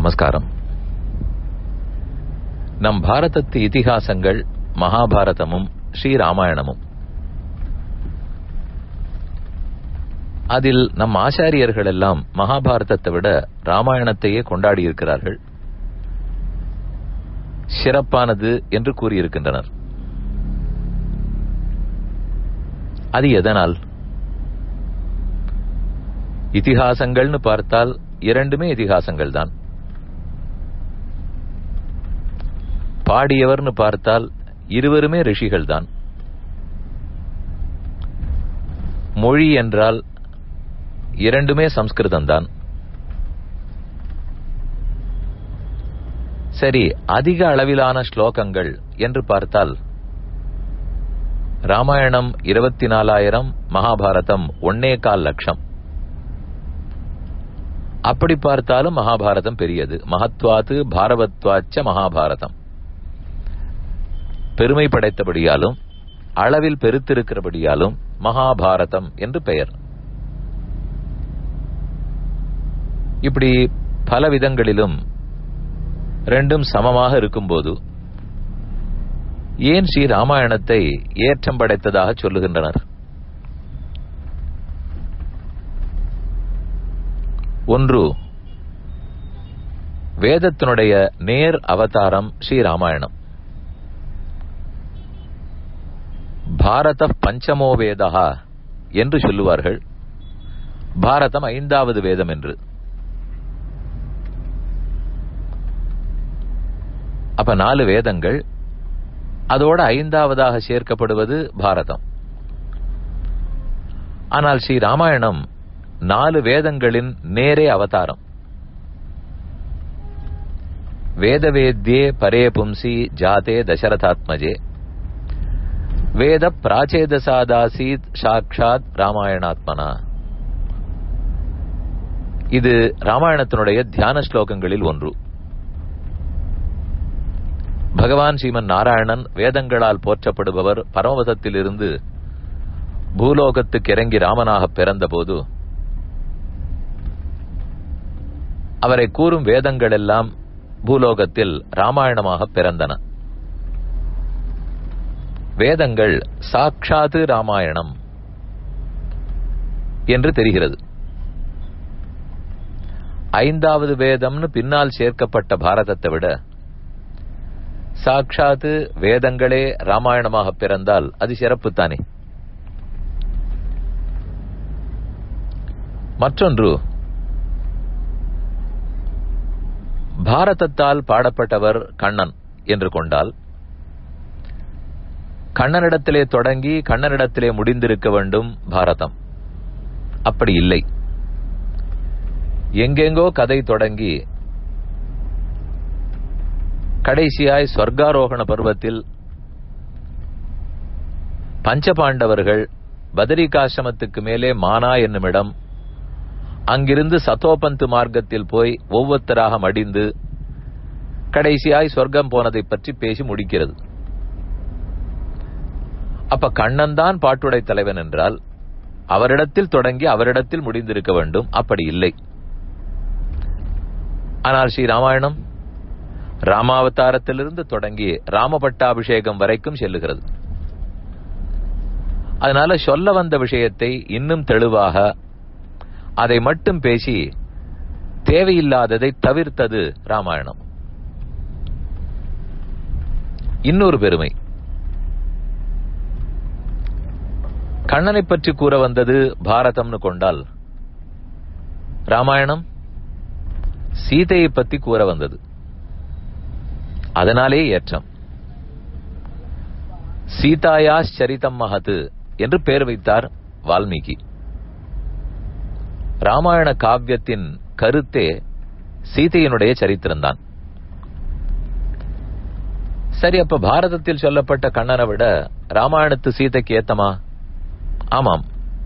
நமஸ்காரம் நம் பாரதத்து இதிகாசங்கள் மகாபாரதமும் ஸ்ரீராமாயணமும் அதில் நம் ஆச்சாரியர்கள் எல்லாம் மகாபாரதத்தை விட ராமாயணத்தையே கொண்டாடி இருக்கிறார்கள் சிறப்பானது என்று கூறியிருக்கின்றனர் அது எதனால் இதிகாசங்கள்னு பார்த்தால் இரண்டுமே இதிகாசங்கள் தான் பாடியவர்னு பார்த்தால் இருவருமே ரிஷிகள் தான் மொழி என்றால் இரண்டுமே சம்ஸ்கிருதம் தான் சரி அதிக அளவிலான ஸ்லோகங்கள் என்று பார்த்தால் ராமாயணம் இருபத்தி நாலாயிரம் மகாபாரதம் ஒன்னே கால் லட்சம் அப்படி பார்த்தாலும் மகாபாரதம் பெரியது மகத்வாத்து பாரவத்வாச்ச மகாபாரதம் பெருமை படைத்தபடியாலும் அளவில் பெருத்திருக்கிறபடியாலும் மகாபாரதம் என்று பெயர் இப்படி பல விதங்களிலும் ரெண்டும் சமமாக இருக்கும்போது ஏன் ஸ்ரீ ராமாயணத்தை ஏற்றம் படைத்ததாக சொல்லுகின்றனர் ஒன்று வேதத்தினுடைய நேர் அவதாரம் ஸ்ரீ ராமாயணம் பாரத பஞ்சமோ வேதா என்று சொல்லுவார்கள் பாரதம் ஐந்தாவது வேதம் என்று அப்ப நாலு வேதங்கள் அதோட ஐந்தாவதாக சேர்க்கப்படுவது பாரதம் ஆனால் ஸ்ரீ ராமாயணம் நாலு வேதங்களின் நேரே அவதாரம் வேதவேத்யே பரே பும்சி ஜாதே தசரதாத்மஜே வேத பிராச்சேதசாதாசீத் சாட்சாத் ராமாயணாத்மனா இது ராமாயணத்தினுடைய தியான ஸ்லோகங்களில் ஒன்று பகவான் ஸ்ரீமன் நாராயணன் வேதங்களால் போற்றப்படுபவர் பரமபதத்தில் இருந்து பூலோகத்துக்கு இறங்கி ராமனாக பிறந்தபோது அவரை கூறும் வேதங்கள் எல்லாம் பூலோகத்தில் ராமாயணமாக பிறந்தன வேதங்கள் சாட்சாது ராமாயணம் என்று தெரிகிறது ஐந்தாவது வேதம்னு பின்னால் சேர்க்கப்பட்ட பாரதத்தை விட சாட்சாத்து வேதங்களே ராமாயணமாக பிறந்தால் அது சிறப்புத்தானே மற்றொன்று பாரதத்தால் பாடப்பட்டவர் கண்ணன் என்று கொண்டால் கண்ணனிடத்திலே தொடங்கி கண்ணனிடத்திலே முடிந்திருக்க வேண்டும் பாரதம் அப்படி இல்லை எங்கெங்கோ கதை தொடங்கி கடைசியாய் சொர்க்காரோகண பருவத்தில் பஞ்சபாண்டவர்கள் பதரிகாசிரமத்துக்கு மேலே மானா என்னுமிடம் அங்கிருந்து சதோபந்து மார்க்கத்தில் போய் ஒவ்வொருத்தராக மடிந்து கடைசியாய் சொர்க்கம் போனதை பற்றி பேசி முடிக்கிறது அப்ப கண்ணன் தான் பாட்டுடை தலைவன் என்றால் அவரிடத்தில் தொடங்கி அவரிடத்தில் முடிந்திருக்க வேண்டும் அப்படி இல்லை ஆனால் ஸ்ரீ ராமாயணம் ராமாவதாரத்திலிருந்து தொடங்கி ராமபட்டாபிஷேகம் வரைக்கும் செல்லுகிறது அதனால சொல்ல வந்த விஷயத்தை இன்னும் தெளிவாக அதை மட்டும் பேசி தேவையில்லாததை தவிர்த்தது ராமாயணம் இன்னொரு பெருமை கண்ணனை பற்றி கூற வந்தது பாரதம்னு கொண்டால் ராமாயணம் சீதையை பற்றி கூற வந்தது அதனாலே ஏற்றம் சீதாயா சரிதம் மகது என்று பெயர் வைத்தார் வால்மீகி ராமாயண காவியத்தின் கருத்தே சீதையினுடைய சரித்திரம்தான் சரி அப்ப பாரதத்தில் சொல்லப்பட்ட கண்ணனை விட ராமாயணத்து சீதைக்கு ஏத்தமா ஆமாம்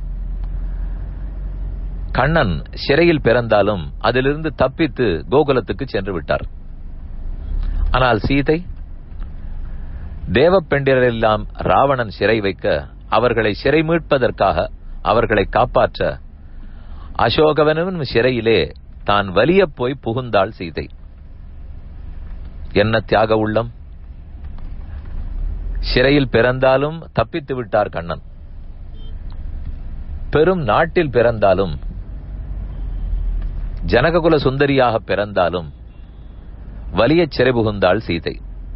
கண்ணன் சிறையில் பிறந்தாலும் அதிலிருந்து தப்பித்து கோகுலத்துக்கு சென்று விட்டார் ஆனால் சீதை தேவப்பெண்டிரெல்லாம் ராவணன் சிறை வைக்க அவர்களை சிறை மீட்பதற்காக அவர்களை காப்பாற்ற அசோகவனும் சிறையிலே தான் வலிய போய் புகுந்தாள் சீதை என்ன தியாக உள்ளம் சிறையில் பிறந்தாலும் தப்பித்து விட்டார் கண்ணன் பெரும் நாட்டில் பிறந்தாலும் ஜனககுல சுந்தரியாக பிறந்தாலும் வலிய சிறை புகுந்தாள் சீதை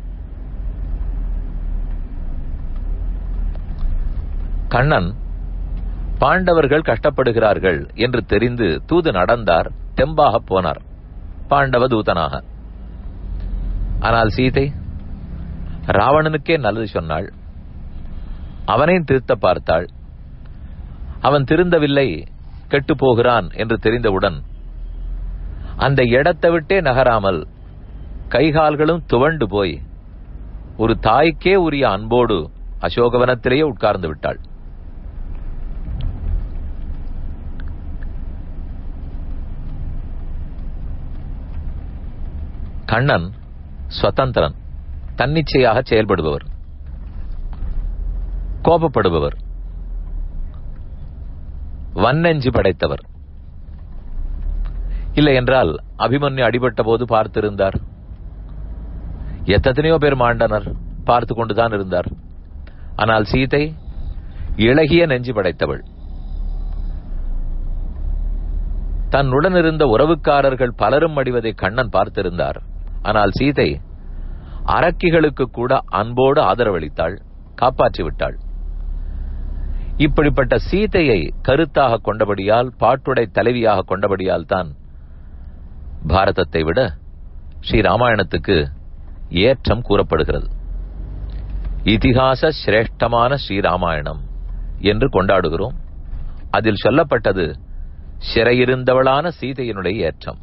கண்ணன் பாண்டவர்கள் கஷ்டப்படுகிறார்கள் என்று தெரிந்து தூது நடந்தார் தெம்பாக போனார் பாண்டவ தூதனாக ஆனால் சீதை ராவணனுக்கே நல்லது சொன்னாள் அவனையும் திருத்த பார்த்தாள் அவன் திருந்தவில்லை கெட்டு போகிறான் என்று தெரிந்தவுடன் அந்த இடத்தை விட்டே நகராமல் கைகால்களும் துவண்டு போய் ஒரு தாய்க்கே உரிய அன்போடு அசோகவனத்திலேயே உட்கார்ந்து விட்டாள் கண்ணன் சுதந்திரன் தன்னிச்சையாக செயல்படுபவர் கோபப்படுபவர் வன்னெஞ்சு படைத்தவர் இல்லை என்றால் அபிமன்யு அடிபட்ட போது பார்த்திருந்தார் எத்தனையோ பேர் மாண்டனர் பார்த்து கொண்டுதான் இருந்தார் ஆனால் சீதை இளகிய நெஞ்சு படைத்தவள் தன்னுடன் இருந்த உறவுக்காரர்கள் பலரும் அடிவதை கண்ணன் பார்த்திருந்தார் ஆனால் சீதை அரக்கிகளுக்கு கூட அன்போடு ஆதரவளித்தாள் காப்பாற்றி விட்டாள் இப்படிப்பட்ட சீதையை கருத்தாக கொண்டபடியால் பாட்டுடை தலைவியாக கொண்டபடியால் தான் பாரதத்தை விட ஸ்ரீ ராமாயணத்துக்கு ஏற்றம் கூறப்படுகிறது இதிகாச சிரேஷ்டமான ஸ்ரீராமாயணம் என்று கொண்டாடுகிறோம் அதில் சொல்லப்பட்டது சிறையிருந்தவளான சீதையினுடைய ஏற்றம்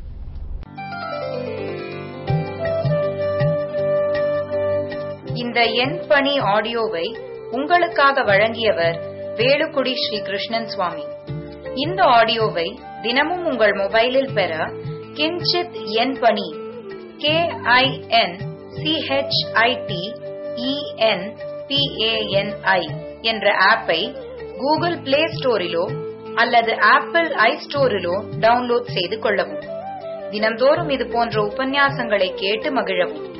இந்த என் பணி ஆடியோவை உங்களுக்காக வழங்கியவர் வேலுக்குடி ஸ்ரீ கிருஷ்ணன் சுவாமி இந்த ஆடியோவை தினமும் உங்கள் மொபைலில் பெற கிஞ்சித் என் பணி கே ஐ என் சிஹெச்ஐடி இஎன் பிஏஎன்ஐ என்ற ஆப்பை கூகுள் பிளே ஸ்டோரிலோ அல்லது ஆப்பிள் ஐ ஸ்டோரிலோ டவுன்லோட் செய்து கொள்ளவும் தினம்தோறும் இது போன்ற உபன்யாசங்களை கேட்டு மகிழவும்